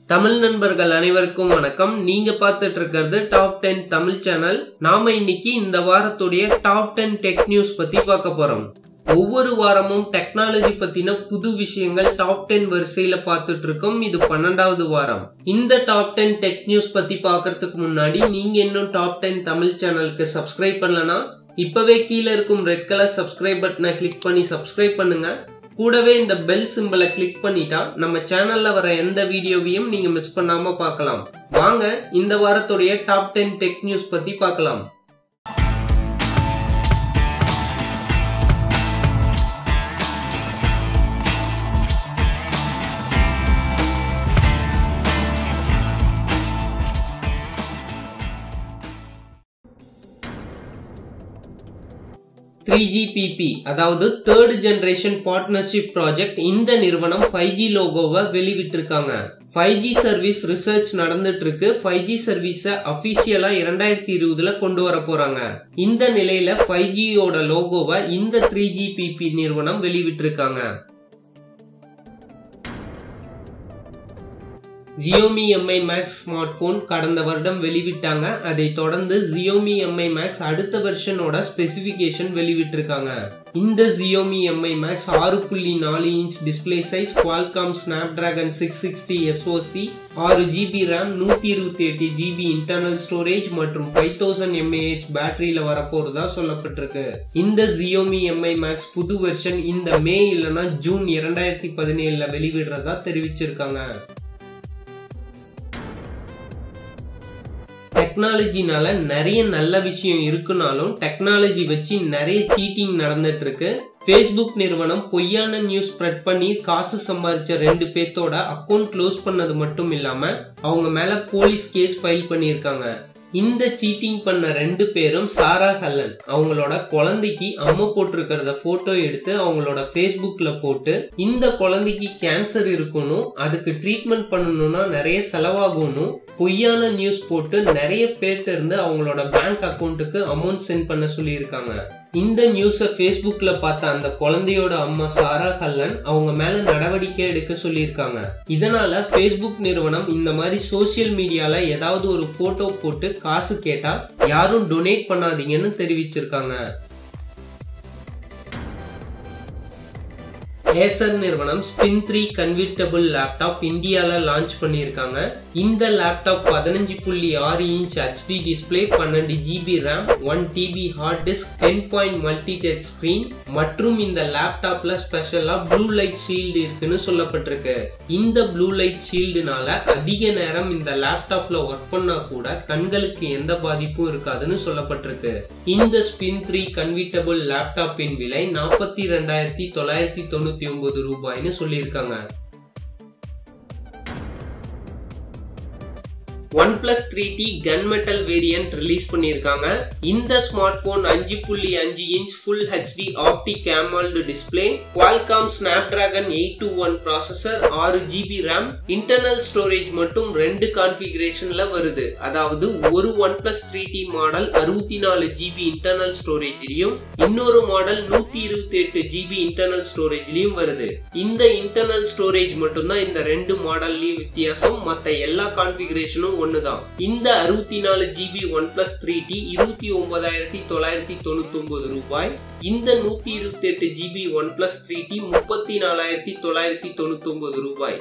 தமிழ் நண்பர்கள் அனைவருக்கும் வணக்கம் நீங்க பார்த்துட்டு இருக்கிறது டாப் டென் தமிழ் சேனல் நாம இன்னைக்கு இந்த வாரத்துடைய டாப் டென் டெக் நியூஸ் பத்தி பார்க்க போறோம் ஒவ்வொரு வாரமும் டெக்னாலஜி பத்தின புது விஷயங்கள் டாப் டென் வரிசையில பார்த்துட்டு இருக்கோம் இது பன்னெண்டாவது வாரம் இந்த டாப் டென் டெக் நியூஸ் பத்தி பார்க்கறதுக்கு முன்னாடி நீங்க இன்னும் டாப் டென் தமிழ் சேனலுக்கு சப்ஸ்கிரைப் பண்ணலனா இப்பவே கீழே இருக்கும் ரெட் கலர் சப்ஸ்கிரைப் பட்டனை கிளிக் பண்ணி சப்ஸ்கிரைப் பண்ணுங்க கூடவே இந்த பெல் சிம்பிளை கிளிக் பண்ணிட்டா நம்ம சேனல்ல வர எந்த வீடியோவையும் நீங்க மிஸ் பண்ணாம பார்க்கலாம் வாங்க இந்த வாரத்துடைய டாப் டென் டெக் நியூஸ் பத்தி பார்க்கலாம் த்ரீ ஜிபிபி அதாவது தேர்ட் ஜெனரேஷன் பார்ட்னர்ஷிப் ப்ராஜெக்ட் இந்த நிறுவனம் ஃபைவ் ஜி லோகோவை வெளிவிட்டிருக்காங்க ஃபைவ் ஜி சர்வீஸ் ரிசர்ச் நடந்துட்டு இருக்கு ஃபைவ் ஜி சர்வீஸை அபிஷியலா இரண்டாயிரத்தி இருபதுல கொண்டு வர போறாங்க இந்த நிலையில ஃபைவ் ஜியோட லோகோவை இந்த த்ரீ ஜிபிபி நிறுவனம் வெளிவிட்டிருக்காங்க Xiaomi Mi Max smartphone கடந்த வருடம் வெளிவிட்டாங்க அதை தொடர்ந்து ஜியோமி எம்ஐ மேக்ஸ் அடுத்த வெர்ஷனோட ஸ்பெசிபிகேஷன் வெளிவிட்டிருக்காங்க இந்த ஜியோமி எம்ஐ மேக்ஸ் ஆறு புள்ளி நாலு inch display size Qualcomm Snapdragon six sixty SoC ஆறு ஜிபி ரேம் நூத்தி இருபத்தி எட்டு ஜிபி இன்டர்னல் ஸ்டோரேஜ் மற்றும் ஃபைவ் தௌசண்ட் எம்ஏஹெச் பேட்டரியில வரப்போறதா சொல்லப்பட்டிருக்கு இந்த ஜியோமி எம்ஐ மேக்ஸ் புது வெர்ஷன் இந்த மே இல்லைன்னா ஜூன் இரண்டாயிரத்தி பதினேழுல வெளிவிடுறதா தெரிவிச்சிருக்காங்க டெக்னாலஜினால நிறைய நல்ல விஷயம் இருக்குனாலும் டெக்னாலஜி வச்சு நிறைய சீட்டிங் நடந்துட்டு இருக்கு ஃபேஸ்புக் நிறுவனம் பொய்யான நியூஸ் ஸ்ப்ரெட் பண்ணி காசு சம்பாதிச்ச ரெண்டு பேர்த்தோட அக்கௌண்ட் க்ளோஸ் பண்ணது மட்டும் இல்லாம அவங்க மேல போலீஸ் கேஸ் ஃபைல் பண்ணியிருக்காங்க இந்த சீட்டிங் பண்ண ரெண்டு பேரும் சாரா ஹல்லன் அவங்களோட குழந்தைக்கு அம்மா போட்டிருக்கிறத போட்டோ எடுத்து அவங்களோட ஃபேஸ்புக்ல போட்டு இந்த குழந்தைக்கு கேன்சர் இருக்கணும் அதுக்கு ட்ரீட்மெண்ட் பண்ணணும்னா நிறைய செலவாகணும் பொய்யான நியூஸ் போட்டு நிறைய பேர்ட்ட இருந்து அவங்களோட பேங்க் அக்கௌண்ட்டுக்கு அமௌண்ட் சென்ட் பண்ண சொல்லியிருக்காங்க இந்த நியூஸை ஃபேஸ்புக்ல பார்த்த அந்த குழந்தையோட அம்மா சாரா கல்லன் அவங்க மேல நடவடிக்கை எடுக்க சொல்லியிருக்காங்க இதனால ஃபேஸ்புக் நிறுவனம் இந்த மாதிரி சோசியல் மீடியால ஏதாவது ஒரு போட்டோ போட்டு காசு கேட்டா யாரும் டொனேட் பண்ணாதீங்கன்னு தெரிவிச்சிருக்காங்க ஏசர் நிறுவனம் ஸ்பின் த்ரீ கன்வெர்டபிள் லேப்டாப் இந்தியாவில் லான்ச் பண்ணியிருக்காங்க இந்த லேப்டாப் பதினஞ்சு புள்ளி ஆறு இன்ச் ஹெச்டி டிஸ்பிளே பன்னெண்டு GB RAM one TB hard disk ten point multi touch screen மற்றும் இந்த லேப்டாப்ல ஸ்பெஷலா ப்ளூ லைட் ஷீல்டு இருக்குன்னு சொல்லப்பட்டிருக்கு இந்த ப்ளூ லைட் ஷீல்டுனால அதிக நேரம் இந்த லேப்டாப்ல ஒர்க் பண்ணா கூட கண்களுக்கு எந்த பாதிப்பும் இருக்காதுன்னு சொல்லப்பட்டிருக்கு இந்த ஸ்பின் த்ரீ கன்வெர்டபிள் லேப்டாப்பின் விலை நாற்பத்தி ரெண்டாயிரத்தி தொள்ளாயிரத்தி தொண்ணூத்தி ஒன்பது ரூபாய்னு சொல்லியிருக்காங்க OnePlus three T gunmetal variant release பண்ணியிருக்காங்க இந்த ஸ்மார்ட் போன் அஞ்சு புள்ளி அஞ்சு inch full HD optic AMOLED display Qualcomm Snapdragon eight two one processor ஆறு ஜிபி ரேம் இன்டர்னல் ஸ்டோரேஜ் மட்டும் ரெண்டு கான்ஃபிகரேஷன்ல வருது அதாவது ஒரு OnePlus three T model அறுபத்தி நாலு ஜிபி இன்டர்னல் ஸ்டோரேஜ்லயும் இன்னொரு மாடல் நூத்தி இருபத்தி எட்டு ஜிபி இன்டர்னல் ஸ்டோரேஜ்லயும் வருது இந்த இன்டர்னல் ஸ்டோரேஜ் மட்டும்தான் இந்த ரெண்டு மாடல்லயும் வித்தியாசம் மத்த எல்லா கான்ஃபிகரேஷனும் ஒண்ணுதான் இந்த அறுபத்தி நாலு GB OnePlus three T இருபத்தி ஒன்பதாயிரத்தி தொள்ளாயிரத்தி தொண்ணூத்தி ஒன்பது ரூபாய் இந்த நூத்தி இருபத்தி எட்டு GB OnePlus three T முப்பத்தி நாலாயிரத்தி தொள்ளாயிரத்தி தொண்ணூத்தி ஒன்பது ரூபாய்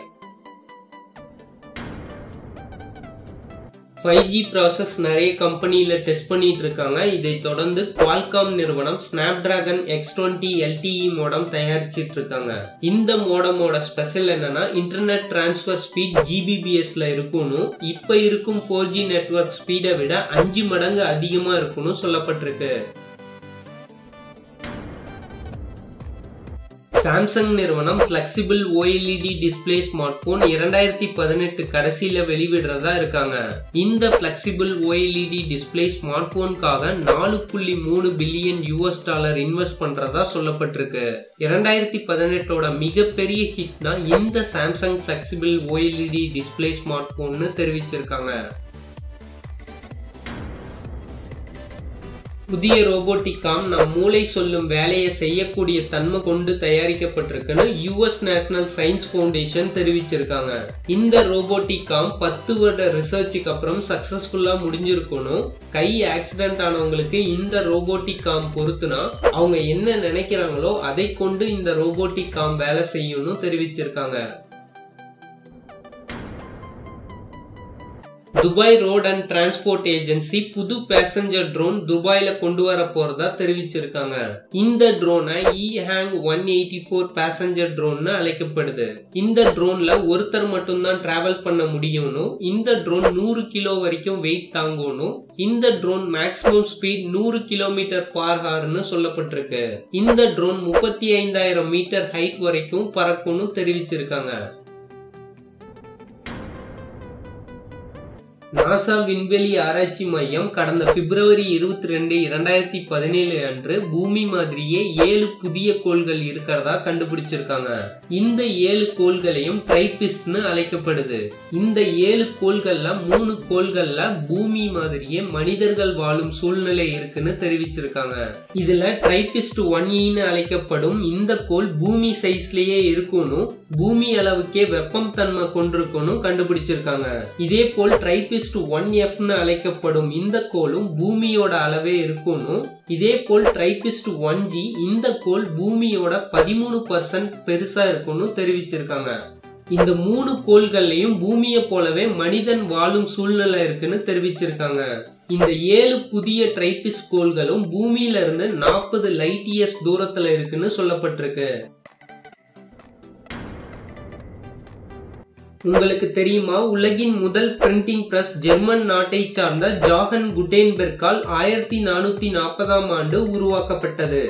ஃபைவ் ஜி ப்ராசஸ் நிறைய கம்பெனியில் டெஸ்ட் பண்ணிட்டு இருக்காங்க இதை தொடர்ந்து குவால்காம் நிறுவனம் Snapdragon X twenty LTE modem தயாரிச்சிட்டு இருக்காங்க இந்த மோடமோட ஸ்பெஷல் என்னன்னா இன்டர்நெட் டிரான்ஸ்ஃபர் ஸ்பீட் ஜிபிபிஎஸ்ல இருக்கணும் இப்ப இருக்கும் ஃபோர் ஜி நெட்ஒர்க் ஸ்பீடை விட அஞ்சு மடங்கு அதிகமா இருக்கணும் சொல்லப்பட்டிருக்கு சாம்சங் நிறுவனம் flexible OLED display smart phone இரண்டாயிரத்தி பதினெட்டு கடைசியில வெளிவிடுறதா இருக்காங்க இந்த பிளெக்சிபிள் ஓஎல்இடி டிஸ்பிளே ஸ்மார்ட் போனுக்காக நாலு புள்ளி மூணு பில்லியன் யூஎஸ் டாலர் இன்வெஸ்ட் பண்றதா சொல்லப்பட்டிருக்கு இரண்டாயிரத்தி பதினெட்டோட மிகப்பெரிய ஹிட்னா இந்த Samsung flexible OLED display smart போன்னு தெரிவிச்சிருக்காங்க புதிய ரோபோட்டிக்காம் நம் மூளை சொல்லும் வேலையை செய்யக்கூடிய தன்மை கொண்டு தயாரிக்கப்பட்டிருக்குன்னு யுஎஸ் நேஷனல் சயின்ஸ் ஃபவுண்டேஷன் தெரிவிச்சிருக்காங்க இந்த ரோபோட்டிக்காம் பத்து வருட ரிசர்ச்சுக்கு அப்புறம் சக்சஸ்ஃபுல்லா முடிஞ்சிருக்கணும் கை ஆக்சிடென்ட் ஆனவங்களுக்கு இந்த ரோபோட்டிக் காம் பொறுத்துனா அவங்க என்ன நினைக்கிறாங்களோ அதை கொண்டு இந்த ரோபோட்டிக் காம் வேலை செய்யும்னு தெரிவிச்சிருக்காங்க Dubai road and transport agency புது பேசஞ்சர் ட்ரோன் துபாயில கொண்டு வர போறதா தெரிவிச்சிருக்காங்க இந்த ட்ரோனை EHang one eighty four passenger drone அழைக்கப்படுது இந்த ட்ரோன்ல ஒருத்தர் மட்டும்தான் டிராவல் பண்ண முடியும்னும் இந்த ட்ரோன் நூறு கிலோ வரைக்கும் வெயிட் தாங்கணும் இந்த ட்ரோன் மேக்ஸிமம் ஸ்பீட் நூறு கிலோமீட்டர் பார் ஹார்னு சொல்லப்பட்டிருக்கு இந்த ட்ரோன் முப்பத்தி ஐந்தாயிரம் மீட்டர் ஹைட் வரைக்கும் பறக்கும்னு தெரிவிச்சிருக்காங்க நாசா விண்வெளி ஆராய்ச்சி மையம் கடந்த பிப்ரவரி இருபத்தி ரெண்டு இரண்டாயிரத்தி பதினேழு அன்று பூமி மாதிரியே ஏழு புதிய கோள்கள் இருக்கிறதா கண்டுபிடிச்சிருக்காங்க இந்த ஏழு கோள்களையும் ட்ரைபிஸ்ட்னு அழைக்கப்படுது இந்த ஏழு கோள்கள்ல மூணு கோள்கள்ல பூமி மாதிரியே மனிதர்கள் வாழும் சூழ்நிலை இருக்குன்னு தெரிவிச்சிருக்காங்க இதுல ட்ரைபிஸ்ட் ஒன் ஈன்னு அழைக்கப்படும் இந்த கோள் பூமி சைஸ்லயே இருக்கணும் பூமி அளவுக்கே வெப்பம் தன்மை கொண்டிருக்கணும் கண்டுபிடிச்சிருக்காங்க இதே போல் ட்ரைபிஸ்ட் ஒன் எஃப்னு அழைக்கப்படும் இந்த கோளும் பூமியோட அளவே இருக்கணும் இதே போல் ட்ரைபிஸ்ட் ஒன் ஜி இந்த கோள் பூமியோட பதிமூணு பர்சன்ட் பெருசா இருக்கணும் தெரிவிச்சிருக்காங்க இந்த மூணு கோள்கள்லயும் பூமியை போலவே மனிதன் வாழும் சூழ்நிலை இருக்குன்னு தெரிவிச்சிருக்காங்க இந்த ஏழு புதிய ட்ரைபிஸ் கோள்களும் பூமியில இருந்து நாற்பது லைட் இயர்ஸ் தூரத்துல இருக்குன்னு சொல்லப்பட்டிருக்கு உங்களுக்கு தெரியுமா உலகின் முதல் பிரிண்டிங் பிரஸ் ஜெர்மன் நாட்டை சார்ந்த ஜாகன் குட்டேன்பெர்கால் ஆயிரத்தி நானூத்தி நாற்பதாம் ஆண்டு உருவாக்கப்பட்டது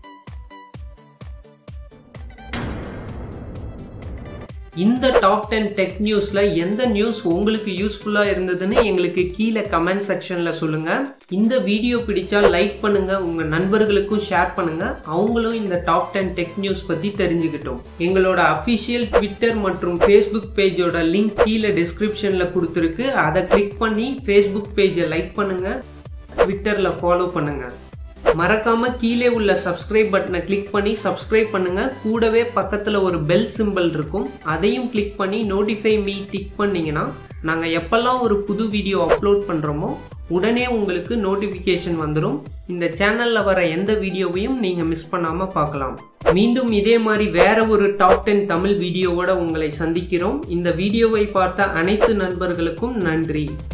இந்த டாப் டென் டெக் நியூஸ்ல எந்த நியூஸ் உங்களுக்கு யூஸ்ஃபுல்லா இருந்ததுன்னு எங்களுக்கு கீழே கமெண்ட் செக்ஷன்ல சொல்லுங்க இந்த வீடியோ பிடிச்சா லைக் பண்ணுங்க உங்க நண்பர்களுக்கும் ஷேர் பண்ணுங்க அவங்களும் இந்த டாப் டென் டெக் நியூஸ் பத்தி தெரிஞ்சுக்கிட்டோம் எங்களோட அபிஷியல் ட்விட்டர் மற்றும் ஃபேஸ்புக் பேஜோட லிங்க் கீழே டிஸ்கிரிப்ஷன்ல கொடுத்துருக்கு அதை கிளிக் பண்ணி ஃபேஸ்புக் பேஜை லைக் பண்ணுங்க ட்விட்டர்ல ஃபாலோ பண்ணுங்க மறக்காம கீழே உள்ள சப்ஸ்கிரைப் பட்டனை கிளிக் பண்ணி சப்ஸ்கிரைப் பண்ணுங்க கூடவே பக்கத்துல ஒரு பெல் சிம்பிள் இருக்கும் அதையும் கிளிக் பண்ணி நோட்டிஃபை மீ டிக் பண்ணீங்கன்னா நாங்க எப்பெல்லாம் ஒரு புது வீடியோ அப்லோட் பண்றோமோ உடனே உங்களுக்கு நோட்டிஃபிகேஷன் வந்துடும் இந்த சேனல்ல வர எந்த வீடியோவையும் நீங்க மிஸ் பண்ணாம பார்க்கலாம் மீண்டும் இதே மாதிரி வேற ஒரு டாப் டென் தமிழ் வீடியோவோட உங்களை சந்திக்கிறோம் இந்த வீடியோவை பார்த்த அனைத்து நண்பர்களுக்கும் நன்றி